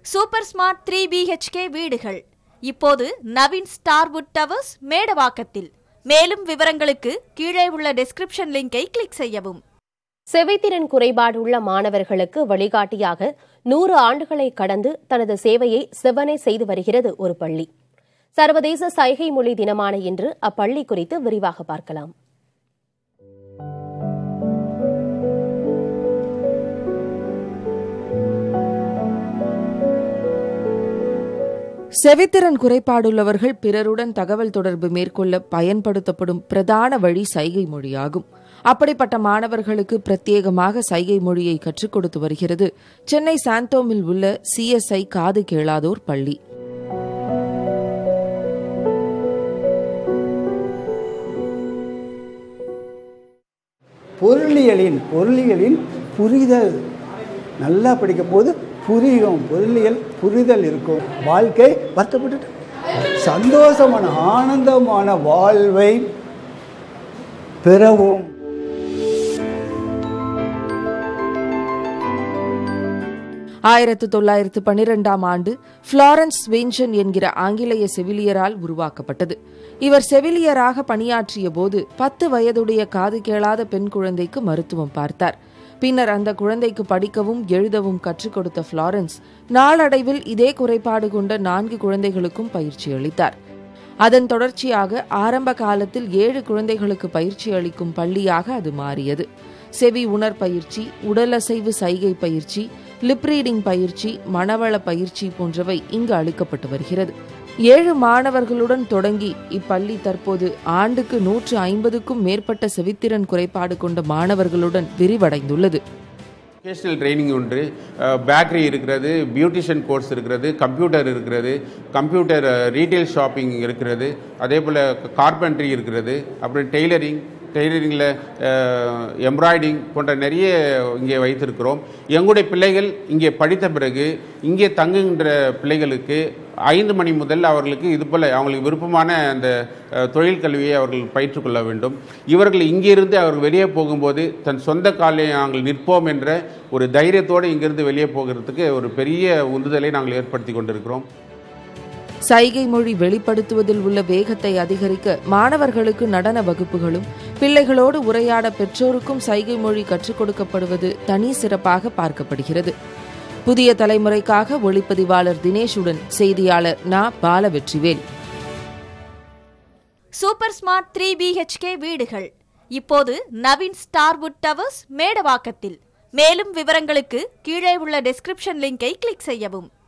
super smart three BHK வீடுகள் இப்போது Naveen ஸ்டார்வுட் towers மேடவாக்கத்தில் மேலும் விவரங்களுக்கு கீழே உள்ள டெஸ்கிரிப்ஷன் லிங்கை கிளிக் செய்யவும் செவித்திறன் குறைபாடுள்ள மாணவர்களுக்கு வழிகாட்டியாக நூறு ஆண்டுகளை கடந்து தனது சேவையை செவ்வனே செய்து வருகிறது ஒரு பள்ளி சர்வதேச சைகை மொழி தினமான இன்று அப்பள்ளி குறித்து விரிவாக பார்க்கலாம் செவித்திறன் குறைபாடுள்ளவர்கள் பிறருடன் தகவல் தொடர்பு மேற்கொள்ள பயன்படுத்தப்படும் பிரதான வழி சைகை மொழியாகும் அப்படிப்பட்ட மாணவர்களுக்கு பிரத்யேகமாக சைகை மொழியை கற்றுக் கொடுத்து வருகிறது சென்னை சாந்தோமில் உள்ள சிஎஸ்ஐ காது கேளாதோர் பள்ளி பொருளியலின் பொருளியலின் புரிதல் நல்லா படிக்கும் போது புரியும் பொருளியல் புரிதல் இருக்கும் வாழ்க்கை வருத்தப்பட்டு சந்தோஷமான ஆனந்தமான வாழ்வை பெறவும் ஆயிரத்து தொள்ளாயிரத்து பன்னிரெண்டாம் ஆண்டு புளாரன்ஸ் வெஞ்சன் என்கிற ஆங்கிலேய செவிலியரால் உருவாக்கப்பட்டது இவர் செவிலியராக பணியாற்றிய போது பத்து வயதுடைய காது கேளாத பெண் குழந்தைக்கு மருத்துவம் பார்த்தார் பின்னர் அந்த குழந்தைக்கு படிக்கவும் எழுதவும் கற்றுக் கொடுத்த புளாரன்ஸ் நாளடைவில் இதே குறைபாடு கொண்ட நான்கு குழந்தைகளுக்கும் பயிற்சி அளித்தார் அதன் தொடர்ச்சியாக ஆரம்ப காலத்தில் ஏழு குழந்தைகளுக்கு பயிற்சி அளிக்கும் பள்ளியாக அது மாறியது செவி உணர் பயிற்சி உடலசைவு சைகை பயிற்சி லிப் ரீடிங் பயிற்சி மனவள பயிற்சி போன்றவை இங்கு அளிக்கப்பட்டு வருகிறது ஏழு மாணவர்களுடன் தொடங்கி இப்பள்ளி தற்போது ஆண்டுக்கு நூற்று ஐம்பதுக்கும் மேற்பட்ட செவித்திறன் குறைபாடு கொண்ட மாணவர்களுடன் விரிவடைந்துள்ளது வொகேஷனல் ட்ரைனிங் உண்டு பேக்கரி இருக்கிறது பியூட்டிஷியன் கோர்ஸ் இருக்கிறது கம்ப்யூட்டர் இருக்கிறது கம்ப்யூட்டர் ரீட்டைல் ஷாப்பிங் இருக்கிறது அதே போல் கார்பென்ட்ரி இருக்கிறது அப்புறம் டெய்லரிங் டெய்லரிங்கில் எம்ப்ராய்டிங் போன்ற நிறைய இங்கே வைத்திருக்கிறோம் எங்களுடைய பிள்ளைகள் இங்கே படித்த பிறகு இங்கே தங்குகின்ற பிள்ளைகளுக்கு ஐந்து மணி முதல் அவர்களுக்கு இது போல் அவங்களுக்கு விருப்பமான அந்த அஹ், தொழில் கல்வியை அவர்கள் பயிற்றுக்கொள்ள வேண்டும் இவர்கள் இங்கிருந்து அவர்கள் வெளியே போகும்போது தன் சொந்த காலில் நாங்கள் நிற்போம் என்ற ஒரு தைரியத்தோடு இங்கிருந்து வெளியே போகிறதுக்கு ஒரு பெரிய உந்துதலை நாங்கள் ஏற்படுத்தி கொண்டிருக்கிறோம் சைகை மொழி வெளிப்படுத்துவதில் உள்ள வேகத்தை அதிகரிக்க மாணவர்களுக்கு நடன வகுப்புகளும் பிள்ளைகளோடு உரையாட பெற்றோருக்கும் சைகை மொழி கற்றுக் கொடுக்கப்படுவது தனி சிறப்பாக பார்க்கப்படுகிறது புதிய தலைமுறைக்காக ஒளிப்பதிவாளர் தினேஷுடன் செய்தியாளர் நா Balavetrivel super smart three BHK வீடுகள் இப்போது நவீன் ஸ்டார்வுட் டவர்ஸ் மேடவாக்கத்தில் மேலும் விவரங்களுக்கு கீழே உள்ள டெஸ்கிரிப்ஷன் லிங்கை கிளிக் செய்யவும்